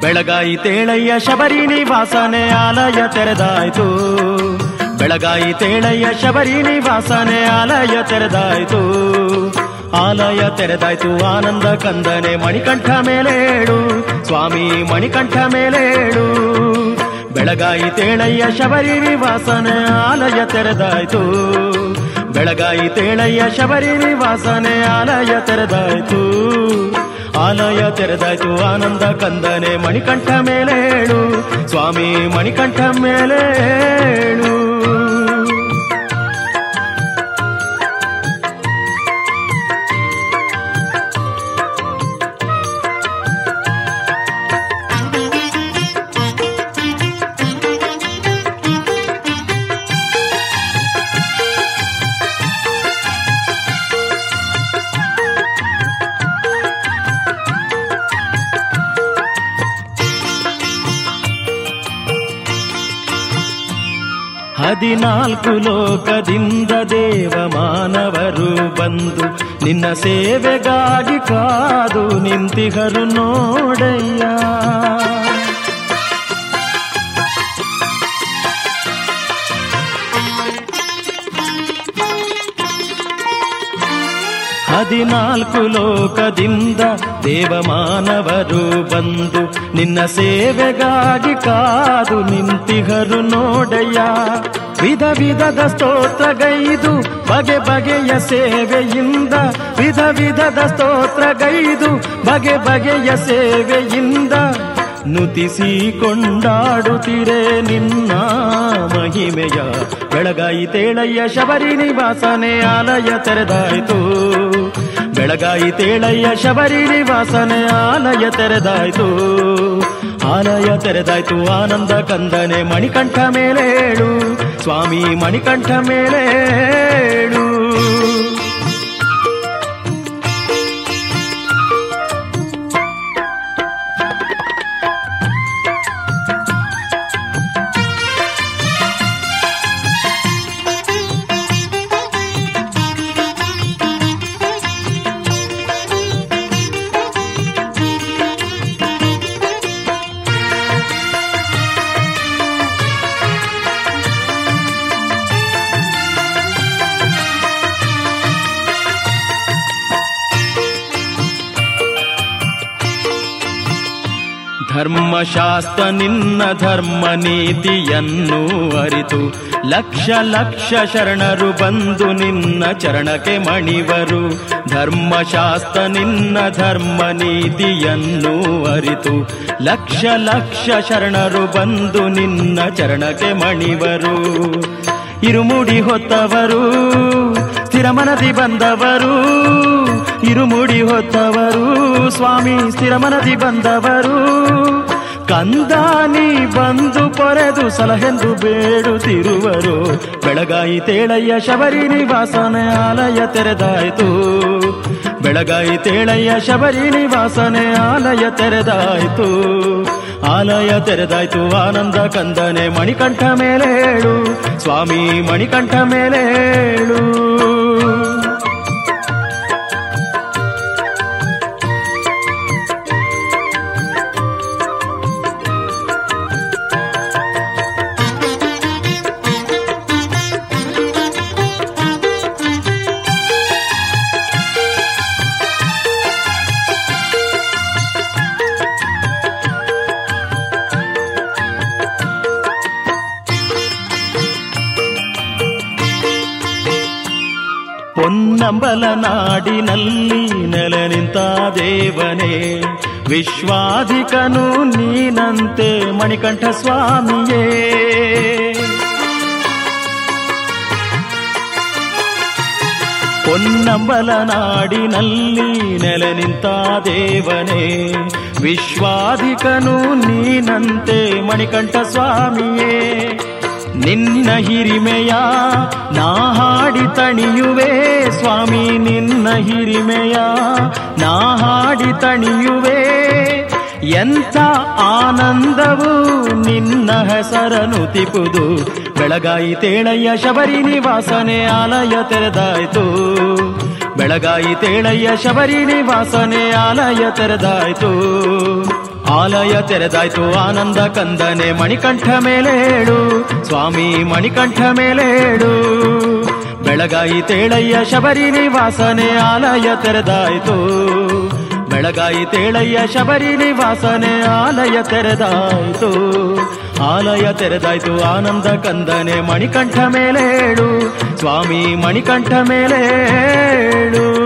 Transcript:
ಬೆಳಗಾಯಿತೇಳಯ್ಯ ಶಬರಿ ನಿವಾಸನೆ ಆಲಯ ತೆರೆದಾಯ್ತು ಬೆಳಗಾಯಿತೇಳಯ್ಯ ಶಬರಿ ನಿವಾಸನೆ ಆಲಯ ತೆರೆದಾಯ್ತು ಆಲಯ ತೆರೆದಾಯ್ತು ಆನಂದ ಕಂದನೆ ಮಣಿಕಂಠ ಮೇಲೇಳು ಸ್ವಾಮಿ ಮಣಿಕಂಠ ಮೇಲೇಳು ಬೆಳಗಾಯಿತೇಳಯ್ಯ ಶಬರಿ ನಿವಾಸನೆ ಆಲಯ ತೆರೆದಾಯ್ತು ಬೆಳಗಾಯಿತೇಳಯ್ಯ ಶಬರಿ ನಿವಾಸನೆ ಆಲಯ ತೆರೆದಾಯ್ತು ಆಲಯ ತೆರೆದಾಯ್ತು ಆನಂದ ಕಂದನೆ ಮಣಿಕಂಠ ಮೇಲೇಳು ಸ್ವಾಮಿ ಮಣಿಕಂಠ ಮೇಲೇಳು ಹದಿನಾಲ್ಕು ಲೋಕದಿಂದ ದೇವ ಮಾನವರು ಬಂದು ನಿನ್ನ ಸೇವೆಗಾಗಿ ಕಾದು ನಿಂತಿಹರು ನೋಡಯ್ಯ ಹದಿನಾಲ್ಕು ಲೋಕದಿಂದ ದೇವಮಾನವರು ಬಂದು ನಿನ್ನ ಸೇವೆಗಾಗಿ ಕಾದು ನಿಂತಿಹರು ನೋಡಯ್ಯ ವಿಧ ವಿಧದ ಸ್ತೋತ್ರಗೈದು ಬಗೆ ಬಗೆಯ ಸೇವೆಯಿಂದ ವಿಧ ವಿಧದ ಸ್ತೋತ್ರಗೈದು ಬಗೆ ಬಗೆಯ ಸೇವೆಯಿಂದ ನುತಿಸಿ ಕೊಂಡಾಡುತ್ತಿರೆ ನಿನ್ನ ಮಹಿಮೆಯ ಬೆಳಗಾಯಿತೇಳಯ್ಯ ಶಬರಿ ನಿವಾಸನೆ ಆಲಯ ತೆರೆದಾಯ್ತು ಬೆಳಗಾಯಿತೇಳಯ್ಯ ಶಬರಿ ನಿವಾಸನೆ ಆಲಯ ತೆರೆದಾಯ್ತು ಆಲಯ ತೆರೆದಾಯ್ತು ಆನಂದ ಕಂದನೆ ಮಣಿಕಂಠ ಮೇಲೇಳು ಸ್ವಾಮಿ ಮಣಿಕಂಠ ಮೇಲೇಳು ಧರ್ಮಶಾಸ್ತ್ರ ನಿನ್ನ ಧರ್ಮ ನೀತಿಯನ್ನು ಅರಿತು ಲಕ್ಷ ಲಕ್ಷ ಶರಣರು ಬಂದು ನಿನ್ನ ಚರಣಕ್ಕೆ ಮಣಿವರು ಧರ್ಮಶಾಸ್ತ್ರ ನಿನ್ನ ಧರ್ಮ ನೀತಿಯನ್ನು ಅರಿತು ಲಕ್ಷ ಲಕ್ಷ ಶರಣರು ಬಂದು ನಿನ್ನ ಚರಣಕ್ಕೆ ಮಣಿವರು ಇರುಮುಡಿ ಹೊತ್ತವರು ಸ್ಥಿರಮನದಿ ಬಂದವರು ಇರುಮುಡಿ ಹೊತ್ತವರು ಸ್ವಾಮಿ ಸ್ಥಿರಮನದಿ ಬಂದವರು ಕಂದಾನಿ ಬಂದು ಪೊರೆದು ಸಲಹೆಂದು ಬೇಡುತ್ತಿರುವರು ಬೆಳಗಾಯಿತೇಳಯ್ಯ ಶಬರಿ ನಿವಾಸನೆ ಆಲಯ ತೆರೆದಾಯ್ತು ಬೆಳಗಾಯಿತೇಳಯ್ಯ ಶಬರಿ ನಿವಾಸನೆ ಆಲಯ ತೆರೆದಾಯ್ತು ಆಲಯ ತೆರೆದಾಯ್ತು ಆನಂದ ಕಂದನೆ ಮಣಿಕಂಠ ಮೇಲೇಳು ಸ್ವಾಮಿ ಮಣಿಕಂಠ ಮೇಲೇಳು ಪೊನ್ನಂಬಲ ನಾಡಿನಲ್ಲಿ ನೆಲೆ ನಿಂತ ದೇವನೇ ವಿಶ್ವಾಧಿಕನು ನೀನಂತೆ ಮಣಿಕಂಠ ಸ್ವಾಮಿಯೇ ಪೊನ್ನಂಬಲ ನಾಡಿನಲ್ಲಿ ನೆಲೆ ನಿಂತ ದೇವನೇ ವಿಶ್ವಾಧಿಕನು ನೀನಂತೆ ಮಣಿಕಂಠ ಸ್ವಾಮಿಯೇ ನಿನ್ನ ಹಿರಿಮೆಯ ನಾ ಹಾಡಿ ತಣಿಯುವೆ ಸ್ವಾಮಿ ನಿನ್ನ ಹಿರಿಮೆಯ ನಾ ಹಾಡಿ ತಣಿಯುವೆ ಎಂಥ ಆನಂದವು ನಿನ್ನ ಹೆಸರನು ತಿಪುದು ಬೆಳಗಾಯಿತೇಳಯ್ಯ ಶಬರಿ ನಿವಾಸನೆ ಆಲಯ ತೆರೆದಾಯ್ತು ಬೆಳಗಾಯಿತೇಳಯ್ಯ ಶಬರಿ ನಿವಾಸನೆ ಆಲಯ ತೆರೆದಾಯ್ತು ಆಲಯ ತೆರೆದಾಯ್ತು ಆನಂದ ಕಂದನೆ ಮಣಿಕಂಠ ಮೇಲೇಳು ಸ್ವಾಮಿ ಮಣಿಕಂಠ ಮೇಲೇಳು ಬೆಳಗಾಯಿ ತೇಳಯ್ಯ ಶಬರಿ ನಿವಾಸನೆ ಆಲಯ ತೆರೆದಾಯ್ತು ಬೆಳಗಾಯಿ ತೇಳಯ್ಯ ಶಬರಿ ನಿವಾಸನೆ ಆಲಯ ತೆರೆದಾಯ್ತು ಆಲಯ ತೆರೆದಾಯ್ತು ಆನಂದ ಕಂದನೆ ಮಣಿಕಂಠ ಮೇಲೇಳು ಸ್ವಾಮಿ ಮಣಿಕಂಠ ಮೇಲೇಳು